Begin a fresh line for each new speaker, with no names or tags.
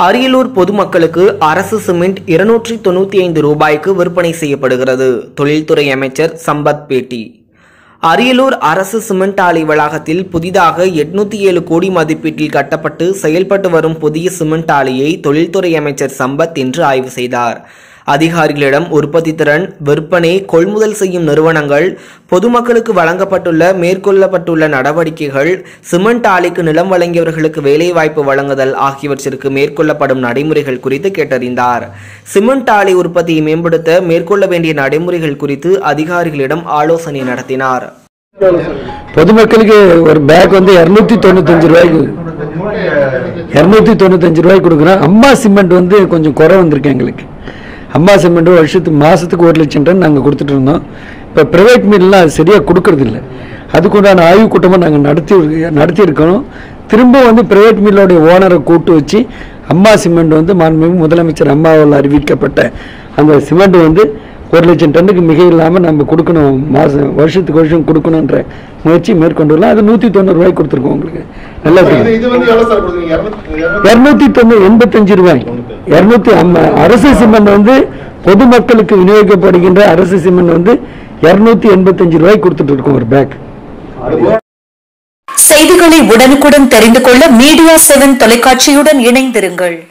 அரியலூர் பொதுமக்களுக்கு அரசு சிமெண்ட் இருநூற்றி தொண்ணூத்தி ஐந்து ரூபாய்க்கு விற்பனை செய்யப்படுகிறது தொழில்துறை அமைச்சர் சம்பத் பேட்டி அரியலூர் அரசு சிமெண்ட் ஆலை வளாகத்தில் புதிதாக எட்நூத்தி ஏழு கோடி மதிப்பீட்டில் கட்டப்பட்டு செயல்பட்டு வரும் புதிய சிமெண்ட் ஆலையை தொழில்துறை அமைச்சர் சம்பத் இன்று ஆய்வு செய்தார் அதிகாரிகளிடம் உற்பத்தி திறன் விற்பனை கொள்முதல் செய்யும் நிறுவனங்கள் பொதுமக்களுக்கு வழங்கப்பட்டுள்ள மேற்கொள்ளப்பட்டுள்ள நடவடிக்கைகள் சிமெண்ட் ஆலைக்கு நிலம் வழங்கியவர்களுக்கு வேலைவாய்ப்பு வழங்குதல் ஆகியவற்றிற்கு மேற்கொள்ளப்படும் நடைமுறைகள் குறித்து கேட்டறிந்தார் சிமெண்ட் ஆலை உற்பத்தியை மேம்படுத்த மேற்கொள்ள வேண்டிய நடைமுறைகள் குறித்து அதிகாரிகளிடம் ஆலோசனை நடத்தினார்
பொதுமக்களுக்கு ஒரு பேக் வந்து இரநூத்தி தொண்ணூத்தஞ்சு ரூபாய்க்கு இரநூத்தி தொண்ணூத்தஞ்சு ரூபாய்க்கு கொடுக்குறோம் அம்மா சிமெண்ட் வந்து கொஞ்சம் குறை வந்திருக்கு எங்களுக்கு அம்மா சிமெண்ட் வருஷத்துக்கு மாதத்துக்கு ஒரு லட்சம் டன் நாங்கள் கொடுத்துட்டு இருந்தோம் இப்போ ப்ரைவேட் மில்லாம் அது சரியாக கொடுக்கறது இல்லை அதுக்குண்டான ஆய்வு கூட்டமாக நாங்கள் நடத்தி நடத்தியிருக்கோம் திரும்ப வந்து ப்ரைவேட் மில்லோடைய ஓனரை கூட்டு வச்சு அம்மா சிமெண்ட் வந்து மாண்புமிகு முதலமைச்சர் அம்மாவால் அறிவிக்கப்பட்ட அந்த சிமெண்ட் வந்து ஒரு லட்சம் டன்னுக்கு மிக இல்லாமல் நம்ம கொடுக்கணும் மாதம் வருஷத்துக்கு வருஷம் கொடுக்கணுன்ற முயற்சி மேற்கொண்டுள்ளோம் அது நூற்றி தொண்ணூறு ரூபாய்க்கு கொடுத்துருக்கோம் உங்களுக்கு நல்லா
இது
இருக்கு
இது வந்து எவ்வளவு சார் கொடுக்குறீங்க இருநூத்தி- இருநூத்தி-
இரநூத்தி தொண்ணூறு எண்பத்தஞ்சு ரூபாய் இரநூத்தி அம்ம அரசு சிமெண்ட் வந்து பொதுமக்களுக்கு விநியோகிக்கப்படுகின்ற அரசு சிமெண்ட் வந்து இரநூத்தி எண்பத்தஞ்சு ரூபாய் கொடுத்துட்டு இருக்கோம் ஒரு பேக்
செய்திகளை உடனுக்குடன் தெரிந்து கொள்ள மீடியா செவன் தொலைக்காட்சியுடன் இணைந்திருங்கள்